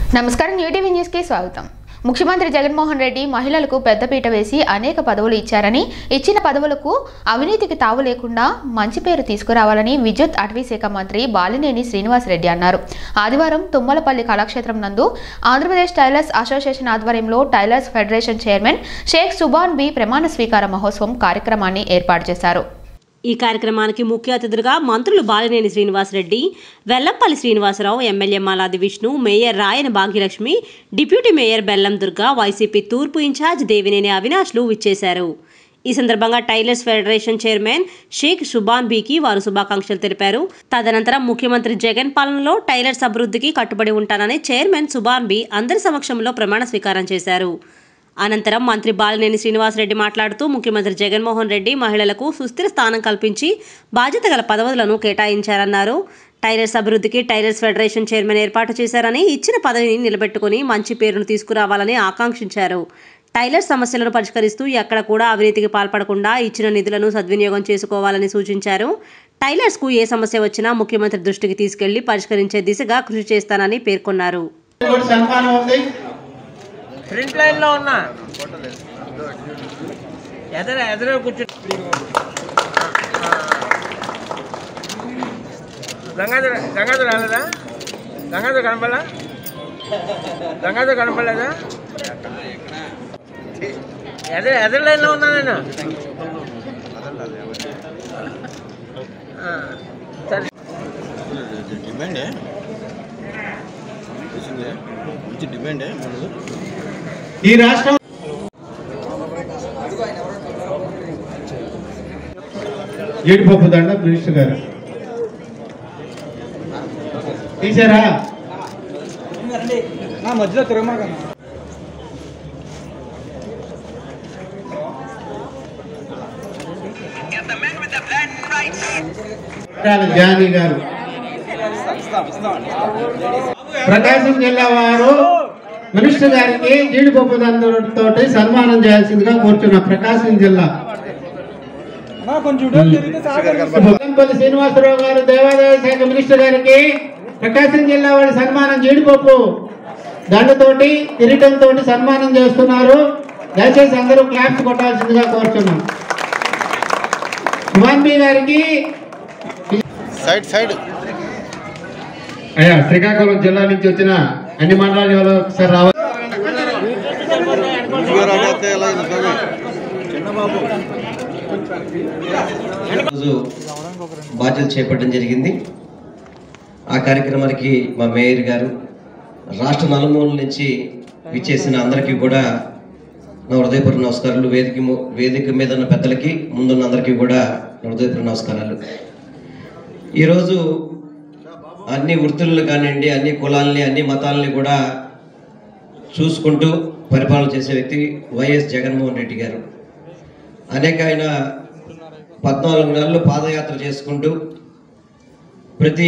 నమస్కారం న్యూటీవీ న్యూస్కి స్వాగతం ముఖ్యమంత్రి జగన్మోహన్ రెడ్డి మహిళలకు పెద్దపీట వేసి అనేక పదవులు ఇచ్చారని ఇచ్చిన పదవులకు అవినీతికి తావు లేకుండా మంచి పేరు తీసుకురావాలని విద్యుత్ అటవీ శాఖ మంత్రి బాలినేని శ్రీనివాసరెడ్డి అన్నారు ఆదివారం తుమ్మలపల్లి కళాక్షేత్రం నందు ఆంధ్రప్రదేశ్ టైలర్స్ అసోసియేషన్ ఆధ్వర్యంలో tailors federation chairman Sheikh Subhan B ప్రమాణ స్వీకార మహోత్సవం కార్యక్రమాన్ని ఏర్పాటు చేశారు ఈ కార్యక్రమానికి ముఖ్య అతిథులుగా మంత్రులు Balineni Srinivasa Reddy Vellampalli Srinivasarao MLA మాలాది Vishnu mayor రాయన Bhagyalakshmi deputy mayor బెల్లం దుర్గా వైసీపీ తూర్పు ఇన్ఛార్జ్ దేవినేని అవినాష్లు విచ్చేశారు ఈ సందర్భంగా tailors federation chairman Sheikh Subhan బీకి వారు శుభాకాంక్షలు తెలిపారు తదనంతరం ముఖ్యమంత్రి జగన్ పాలనలో టైలర్స్ అభివృద్ధికి కట్టుబడి ఉంటానని చైర్మన్ సుబాన్ బి అందరి సమక్షంలో ప్రమాణ స్వీకారం చేశారు అనంతరం మంత్రి బాలినేని శ్రీనివాసరెడ్డి మాట్లాడుతూ ముఖ్యమంత్రి జగన్మోహన్ రెడ్డి మహిళలకు సుస్థిర స్థానం కల్పించి బాధ్యత గల పదవులను కేటాయించారన్నారు టైలర్స్ అభివృద్ధికి టైలర్స్ ఫెడరేషన్ చైర్మన్ ఏర్పాటు చేశారని ఇచ్చిన పదవిని నిలబెట్టుకుని మంచి పేరును తీసుకురావాలని ఆకాంక్షించారు టైలర్స్ సమస్యలను పరిష్కరిస్తూ ఎక్కడ కూడా అవినీతికి పాల్పడకుండా ఇచ్చిన నిధులను సద్వినియోగం చేసుకోవాలని సూచించారు టైలర్స్కు ఏ సమస్య వచ్చినా ముఖ్యమంత్రి దృష్టికి తీసుకెళ్లి పరిష్కరించే దిశగా కృషి చేస్తానని పేర్కొన్నారు కూడా సన్మానం ఉంది ఫ్రంట్ లైన్ లో ఉన్నా ఎదర ఎదర కూర్చో గంగాధర గంగాధర రాలేదా గంగాధర కనపడలా గంగాధర కనపడలేదా ఎదర ఎదర లైన్ లో ఉన్నా నేను ఆ, సరే డిమాండే మంచి డిమాండే మనది ఈ రాష్ట్రం జీడిపప్పు దండ మినిస్టర్ గారు తీసారా జానీ గారు ప్రకాశం జిల్లా వారు మినిస్టర్ గారికి జీడిపప్పు దండతోటి సన్మానం చేయాల్సిందిగా కోరుచున్నా ప్రకాశం జిల్లా బొల్లంపల్లి శ్రీనివాసరావు గారు దేవాదాయ శాఖ మినిస్టర్ గారికి ప్రకాశం జిల్లా వారి సన్మానం జీడిపప్పు దండతోటి కిరీటంతో సన్మానం చేస్తున్నారు దయచేసి అందరూ క్లాప్స్ కొట్టాల్సిందిగా కోరుచున్నాం సుమాన్ బి గారికి సైడ్ సైడ్ అయ్యా శ్రీకాకుళం జిల్లా నుంచి వచ్చిన అన్ని మండలాల వాళ్ళు ఒకసారి రావాలి రోజు బాధ్యత చేపట్టడం జరిగింది ఆ కార్యక్రమానికి మా మేయర్ గారు రాష్ట్ర నలుమూలల నుంచి విచ్చేసిన అందరికీ కూడా నా హృదయపూర్వ నమస్కారాలు వేదిక ము- వేదిక మీద ఉన్న పెద్దలకి ముందున్న అందరికీ కూడా నా హృదయపూర్వ నమస్కారాలు ఈరోజు అన్ని వృత్తులను కానివ్వండి అన్ని కులాలని అన్ని మతాలని కూడా చూసుకుంటూ పరిపాలన చేసే వ్యక్తి వైఎస్ జగన్మోహన్ రెడ్డి గారు అనేక ఆయన పద్నాలుగు నెలలు పాదయాత్ర చేసుకుంటూ ప్రతి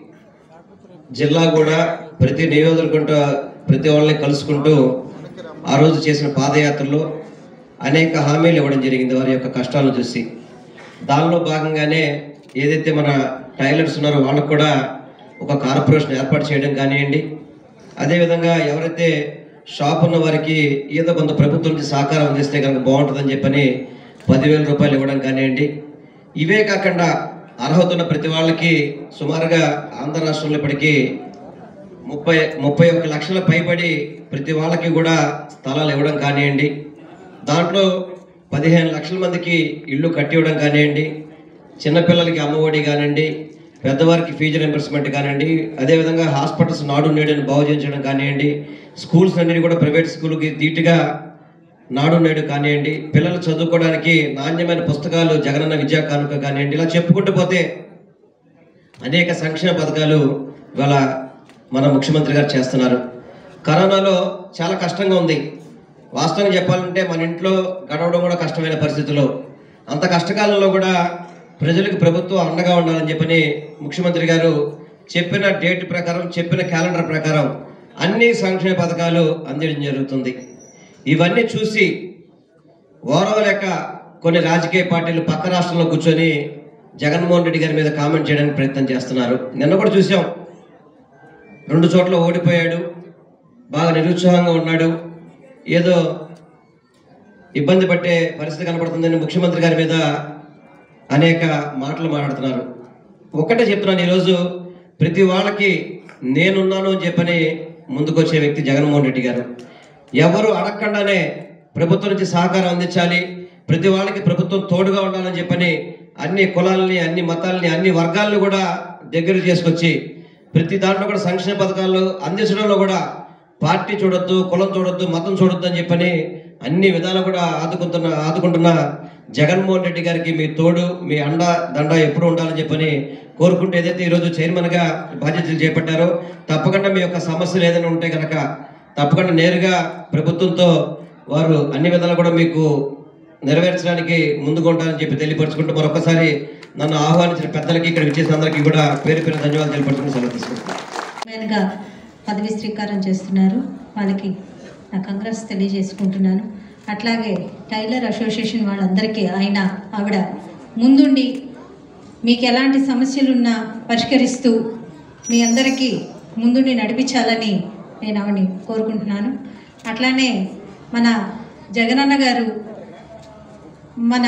జిల్లా కూడా ప్రతి నియోజకవర్గం ప్రతి వాళ్ళని కలుసుకుంటూ ఆ రోజు చేసిన పాదయాత్రలో అనేక హామీలు ఇవ్వడం జరిగింది వారి యొక్క కష్టాలను చూసి దానిలో భాగంగానే ఏదైతే మన టైలర్స్ ఉన్నారో వాళ్ళకు కూడా ఒక కార్పొరేషన్ ఏర్పాటు చేయడం కానివ్వండి అదేవిధంగా ఎవరైతే షాప్ ఉన్న వారికి ఏదో కొంత ప్రభుత్వం నుంచి సహకారం అందిస్తే కనుక బాగుంటుందని చెప్పని పదివేల రూపాయలు ఇవ్వడం కానివ్వండి ఇవే కాకుండా అర్హత ఉన్న ప్రతి వాళ్ళకి సుమారుగా ఆంధ్ర రాష్ట్రంలో ఇప్పటికీ ముప్పై ముప్పై ఒక్క లక్షల పైబడి ప్రతి వాళ్ళకి కూడా స్థలాలు ఇవ్వడం కానివ్వండి దాంట్లో పదిహేను లక్షల మందికి ఇల్లు కట్టి ఇవ్వడం కానివ్వండి చిన్నపిల్లలకి అమ్మఒడి కానివ్వండి పెద్దవారికి ఫీజు రింబర్స్మెంట్ కానివ్వండి అదేవిధంగా హాస్పిటల్స్ నాడు నేడుని బాగు చేయించడం కానివ్వండి స్కూల్స్ అన్నిటి కూడా ప్రైవేట్ స్కూల్కి ధీటుగా నాడు నేడు కానివ్వండి పిల్లలు చదువుకోవడానికి నాణ్యమైన పుస్తకాలు జగనన్న విద్యా కానుక కానివ్వండి ఇలా చెప్పుకుంటూ పోతే అనేక సంక్షేమ పథకాలు ఇవాళ మన ముఖ్యమంత్రి గారు చేస్తున్నారు కరోనాలో చాలా కష్టంగా ఉంది వాస్తవంగా చెప్పాలంటే మన ఇంట్లో గడవడం కూడా కష్టమైన పరిస్థితిలో అంత కష్టకాలంలో కూడా ప్రజలకు ప్రభుత్వం అండగా ఉండాలని చెప్పని ముఖ్యమంత్రి గారు చెప్పిన డేట్ ప్రకారం చెప్పిన క్యాలెండర్ ప్రకారం అన్ని సంక్షేమ పథకాలు అందించడం జరుగుతుంది ఇవన్నీ చూసి ఓరవలేక కొన్ని రాజకీయ పార్టీలు పక్క రాష్ట్రంలో కూర్చొని జగన్మోహన్ రెడ్డి గారి మీద కామెంట్ చేయడానికి ప్రయత్నం చేస్తున్నారు నిన్న కూడా చూసాం రెండు చోట్ల ఓడిపోయాడు బాగా నిరుత్సాహంగా ఉన్నాడు ఏదో ఇబ్బంది పట్టే పరిస్థితి కనపడుతుందని ముఖ్యమంత్రి గారి మీద అనేక మాటలు మాట్లాడుతున్నారు ఒక్కటే చెప్తున్నాను ఈరోజు ప్రతి వాళ్ళకి నేనున్నాను అని చెప్పని ముందుకొచ్చే వ్యక్తి జగన్మోహన్ రెడ్డి గారు ఎవరు అడగకుండానే ప్రభుత్వం నుంచి సహకారం అందించాలి ప్రతి వాళ్ళకి ప్రభుత్వం తోడుగా ఉండాలని చెప్పని అన్ని కులాలని అన్ని మతాలని అన్ని వర్గాలను కూడా దగ్గర చేసుకొచ్చి ప్రతి దాంట్లో కూడా సంక్షేమ పథకాలు అందించడంలో కూడా పార్టీ చూడొద్దు కులం చూడొద్దు మతం చూడొద్దు అని చెప్పని అన్ని విధాలు కూడా ఆదుకుంటున్న ఆదుకుంటున్న జగన్మోహన్ రెడ్డి గారికి మీ తోడు మీ అండ దండ ఎప్పుడు ఉండాలని చెప్పని కోరుకుంటూ ఏదైతే ఈరోజు చైర్మన్గా బాధ్యతలు చేపట్టారో తప్పకుండా మీ యొక్క సమస్యలు ఏదైనా ఉంటే కనుక తప్పకుండా నేరుగా ప్రభుత్వంతో వారు అన్ని విధాలు కూడా మీకు నెరవేర్చడానికి ముందుకు ఉంటారని చెప్పి తెలియపరచుకుంటూ మరొకసారి నన్ను ఆహ్వానించిన పెద్దలకి ఇక్కడ విచ్చేసిన అందరికీ కూడా పేరు పేరు ధన్యవాదాలు తెలియపరచుకుని సెలవు తీసుకుంటాను చైర్మన్గా పదవి స్వీకారం చేస్తున్నారు వాళ్ళకి నా కంగ్రెస్ తెలియజేసుకుంటున్నాను అట్లాగే టైలర్ అసోసియేషన్ వాళ్ళందరికీ ఆయన ఆవిడ ముందుండి మీకు ఎలాంటి సమస్యలున్నా పరిష్కరిస్తూ మీ అందరికీ ముందుండి నడిపించాలని నేను ఆవిడని కోరుకుంటున్నాను అట్లానే మన జగనన్న గారు మన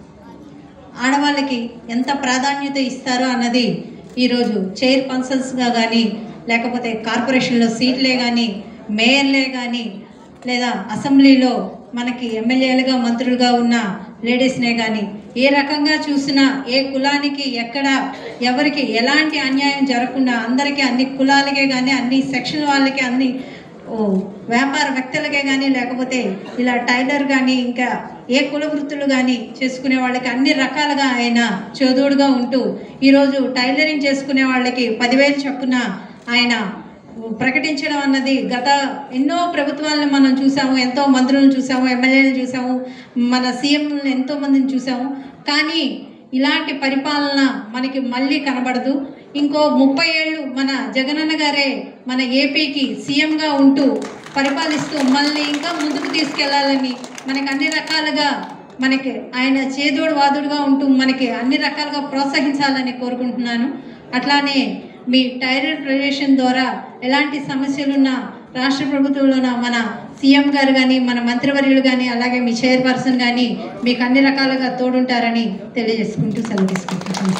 ఆడవాళ్ళకి ఎంత ప్రాధాన్యత ఇస్తారో అన్నది ఈరోజు చైర్ పర్సన్స్గా కానీ లేకపోతే కార్పొరేషన్లో సీట్లే కానీ మేయర్లే కానీ లేదా అసెంబ్లీలో మనకి ఎమ్మెల్యేలుగా మంత్రులుగా ఉన్న లేడీస్నే కానీ ఏ రకంగా చూసినా ఏ కులానికి ఎక్కడ ఎవరికి ఎలాంటి అన్యాయం జరగకుండా అందరికీ అన్ని కులాలకే కానీ అన్ని సెక్షన్ వాళ్ళకి అన్ని ఓ వ్యాపార వ్యక్తులకే కానీ లేకపోతే ఇలా టైలర్ కానీ ఇంకా ఏ కుల వృత్తులు కానీ చేసుకునే వాళ్ళకి అన్ని రకాలుగా ఆయన చోదోడుగా ఉంటూ ఈరోజు టైలరింగ్ చేసుకునే వాళ్ళకి పదివేలు చొప్పున ఆయన ప్రకటించడం అన్నది గత ఎన్నో ప్రభుత్వాలను మనం చూసాము ఎంతో మంత్రులను చూసాము ఎమ్మెల్యేలను చూసాము మన సీఎం ఎంతో మందిని చూసాము కానీ ఇలాంటి పరిపాలన మనకి మళ్ళీ కనబడదు ఇంకో ముప్పై ఏళ్ళు మన జగనన్న గారే మన ఏపీకి సీఎంగా ఉంటూ పరిపాలిస్తూ మనల్ని ఇంకా ముందుకు తీసుకెళ్లాలని మనకి అన్ని రకాలుగా మనకి ఆయన చేదోడు వాదుడుగా ఉంటూ మనకి అన్ని రకాలుగా ప్రోత్సహించాలని కోరుకుంటున్నాను అట్లానే మీ టైలర్ ఫెడరేషన్ ద్వారా ఎలాంటి సమస్యలున్నా రాష్ట్ర ప్రభుత్వంలోన మన సీఎం గారు కానీ మన మంత్రివర్యులు కానీ అలాగే మీ చైర్పర్సన్ కానీ మీకు అన్ని రకాలుగా తోడుంటారని తెలియజేసుకుంటూ సెలవు తీసుకుంటున్నాను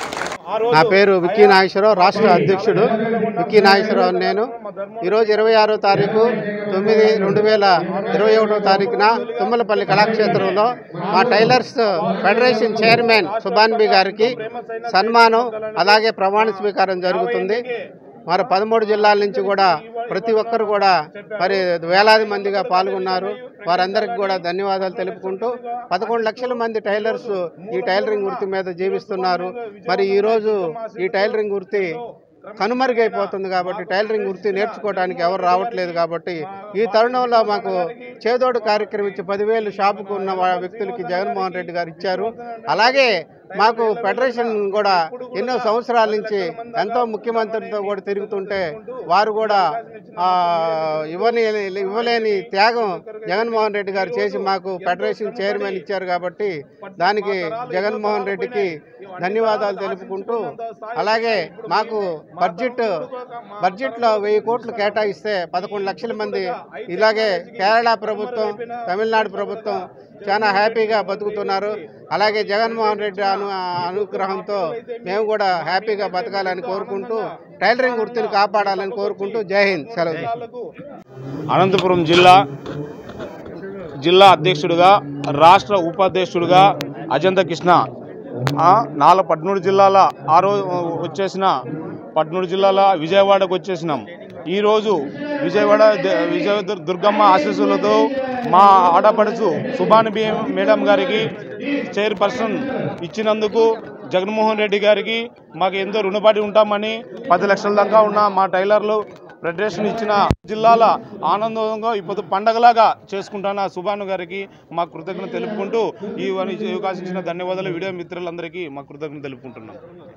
నా పేరు విక్కీ నాగేశ్వరరావు రాష్ట్ర అధ్యక్షుడు విక్కీ నాగేశ్వరరావు నేను ఈరోజు ఇరవై ఆరో తారీఖు తొమ్మిది రెండు వేల ఇరవై ఒకటో తారీఖున తుమ్మలపల్లి కళాక్షేత్రంలో మా టైలర్స్ ఫెడరేషన్ చైర్మన్ సుభాన్బి గారికి సన్మానం అలాగే ప్రమాణ స్వీకారం జరుగుతుంది మరి పదమూడు జిల్లాల నుంచి కూడా ప్రతి ఒక్కరు కూడా మరి వేలాది మందిగా పాల్గొన్నారు వారందరికీ కూడా ధన్యవాదాలు తెలుపుకుంటూ పదకొండు లక్షల మంది టైలర్స్ ఈ టైలరింగ్ వృత్తి మీద జీవిస్తున్నారు మరి ఈరోజు ఈ టైలరింగ్ వృత్తి కనుమరుగైపోతుంది కాబట్టి టైలరింగ్ వృత్తి నేర్చుకోవడానికి ఎవరు రావట్లేదు కాబట్టి ఈ తరుణంలో మాకు చేదోడు కార్యక్రమం ఇచ్చి పదివేలు షాపుకు ఉన్న వా- వ్యక్తులకి జగన్మోహన్ రెడ్డి గారు ఇచ్చారు అలాగే మాకు ఫెడరేషన్ కూడా ఎన్నో సంవత్సరాల నుంచి ఎంతో ముఖ్యమంత్రితో కూడా తిరుగుతుంటే వారు కూడా ఆ, ఇవ్వని ఇవ్వలేని త్యాగం జగన్మోహన్ రెడ్డి గారు చేసి మాకు ఫెడరేషన్ చైర్మన్ ఇచ్చారు కాబట్టి దానికి జగన్మోహన్ రెడ్డికి ధన్యవాదాలు తెలుపుకుంటూ అలాగే మాకు బడ్జెట్ బడ్జెట్లో వెయ్యి కోట్లు కేటాయిస్తే పదకొండు లక్షల మంది ఇలాగే కేరళ ప్రభుత్వం తమిళనాడు ప్రభుత్వం చాలా హ్యాపీగా బతుకుతున్నారు అలాగే జగన్మోహన్ రెడ్డి అను అనుగ్రహంతో మేము కూడా హ్యాపీగా బతకాలని కోరుకుంటూ టైలరింగ్ వృత్తిని కాపాడాలని కోరుకుంటూ జై హింద్ సెలవు అనంతపురం జిల్లా జిల్లా అధ్యక్షుడిగా రాష్ట్ర ఉపాధ్యక్షుడిగా అజంత కృష్ణ ఆ, నాలుగు పద్మూడు జిల్లాల ఆరో వచ్చేసిన పద్మూడు జిల్లాల విజయవాడకు వచ్చేసినాం ఈరోజు విజయవాడ ద- విజయ దుర్- దుర్గమ్మ ఆశీస్సులతో మా ఆడపడుచు సుభాన్ బి మేడం గారికి చైర్పర్సన్ ఇచ్చినందుకు జగన్మోహన్ రెడ్డి గారికి మాకు ఎంతో రుణపడి ఉంటామని పది లక్షల దాకా ఉన్న మా టైలర్లు ఫెడరేషన్ ఇచ్చిన జిల్లాల ఆనందంగా ఇప్పుడు పండగలాగా చేసుకుంటున్న సుభాను గారికి మా కృతజ్ఞత తెలుపుకుంటూ ఈ ఈ అవకాశం ఇచ్చిన ధన్యవాదాలు వీడియో మిత్రులందరికీ మా కృతజ్ఞత తెలుపుకుంటున్నాం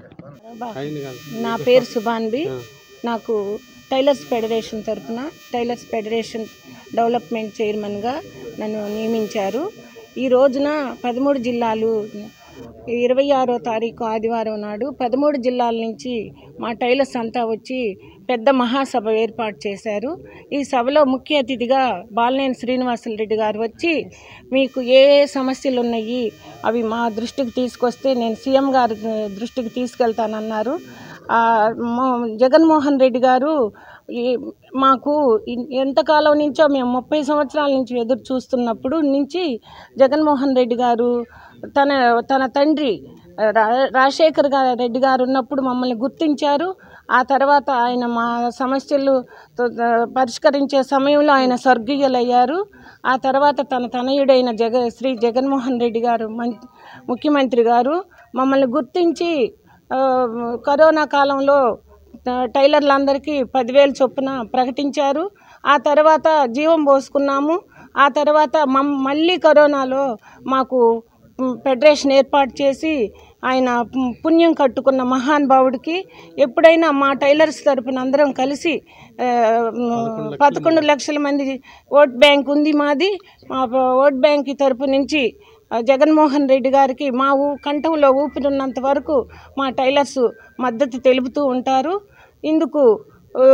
నా పేరు సుభాన్బి నాకు టైలర్స్ ఫెడరేషన్ తరఫున టైలర్స్ ఫెడరేషన్ డెవలప్మెంట్ చైర్మన్గా నన్ను నియమించారు ఈ రోజున పదమూడు జిల్లాలు ఇరవై ఆరో తారీఖు ఆదివారం నాడు పదమూడు జిల్లాల నుంచి మా టైలర్స్ అంతా వచ్చి పెద్ద మహాసభ ఏర్పాటు చేశారు ఈ సభలో ముఖ్య అతిథిగా బాలినేని శ్రీనివాసులు రెడ్డి గారు వచ్చి మీకు ఏ ఏ సమస్యలు ఉన్నాయి అవి మా దృష్టికి తీసుకొస్తే నేను సీఎం గారి దృష్టికి తీసుకెళ్తానన్నారు ఆ, మో- జగన్మోహన్ రెడ్డి గారు ఈ మాకు ఇన్- ఎంతకాలం నుంచో మేము ముప్పై సంవత్సరాల నుంచి ఎదురు చూస్తున్నప్పుడు నుంచి జగన్మోహన్ రెడ్డి గారు తన తన తండ్రి రా రాజశేఖర్ గారు రెడ్డి గారు ఉన్నప్పుడు మమ్మల్ని గుర్తించారు ఆ తర్వాత ఆయన మా సమస్యలు త- త- పరిష్కరించే సమయంలో ఆయన స్వర్గీయులయ్యారు ఆ తర్వాత తన తనయుడైన జగ శ్రీ జగన్మోహన్ రెడ్డి గారు మం ముఖ్యమంత్రి గారు మమ్మల్ని గుర్తించి ఆ, కరోనా కాలంలో ఆ, టైలర్లందరికీ పదివేలు చొప్పున ప్రకటించారు ఆ తర్వాత జీవం పోసుకున్నాము ఆ తర్వాత మమ్ మళ్ళీ కరోనాలో మాకు మ్, ఫెడరేషన్ ఏర్పాటు చేసి ఆయన పు- పుణ్యం కట్టుకున్న మహానుభావుడికి ఎప్పుడైనా మా టైలర్స్ తరపున అందరం కలిసి ఆ, మ్, పదకొండు లక్షల మంది ఓట్ బ్యాంక్ ఉంది మాది మా ప- ఓట్ బ్యాంక్ తరపు నుంచి ఆ, జగన్మోహన్ రెడ్డి గారికి మా ఊ కంఠంలో ఊపిరిన్నంత వరకు మా టైలర్స్ మద్దతు తెలుపుతూ ఉంటారు ఇందుకు ఆ,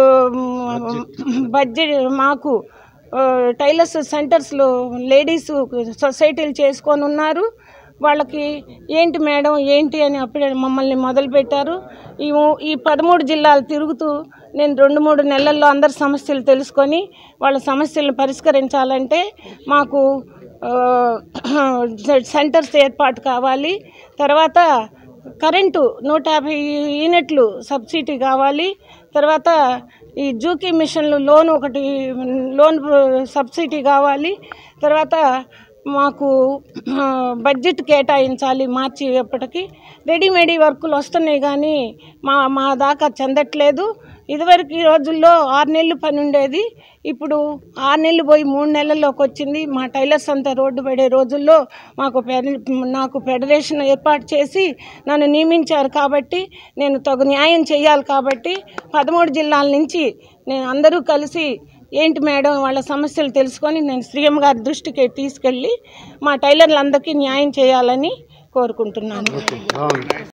బడ్జెట్ మాకు ఆ, టైలర్స్ సెంటర్స్లో లేడీస్ సొసైటీలు చేసుకొని ఉన్నారు వాళ్ళకి ఏంటి మేడం ఏంటి అని అప్పుడే మమ్మల్ని మొదలుపెట్టారు ఈ ఊ- ఈ పదమూడు జిల్లాలు తిరుగుతూ నేను రెండు మూడు నెలల్లో అందరి సమస్యలు తెలుసుకొని వాళ్ళ సమస్యలను పరిష్కరించాలంటే మాకు ఆ, సెంటర్స్ ఏర్పాటు కావాలి తర్వాత కరెంటు నూట యాభై యూనిట్లు సబ్సిడీ కావాలి తర్వాత ఈ జూకీ మిషన్లు లోన్ ఒకటి లోన్ సబ్సిడీ కావాలి తర్వాత మాకు ఆ, బడ్జెట్ కేటాయించాలి మార్చి ఎప్పటికి రెడీమేడ్ వర్కులు వస్తున్నాయి కానీ మా మా దాకా చెందట్లేదు ఇదివరకు ఈ రోజుల్లో ఆరు నెలలు పని ఉండేది ఇప్పుడు ఆరు నెలలు పోయి మూడు నెలల్లోకి వచ్చింది మా టైలర్స్ అంతా రోడ్డు పడే రోజుల్లో మాకు ఫెడ- నాకు ఫెడరేషన్ ఏర్పాటు చేసి నన్ను నియమించారు కాబట్టి నేను తగు న్యాయం చేయాలి కాబట్టి పదమూడు జిల్లాల నుంచి నేను అందరూ కలిసి ఏంటి మేడం వాళ్ళ సమస్యలు తెలుసుకొని నేను సీఎం గారి దృష్టికి తీసుకెళ్ళి మా టైలర్లందరికీ న్యాయం చేయాలని కోరుకుంటున్నాను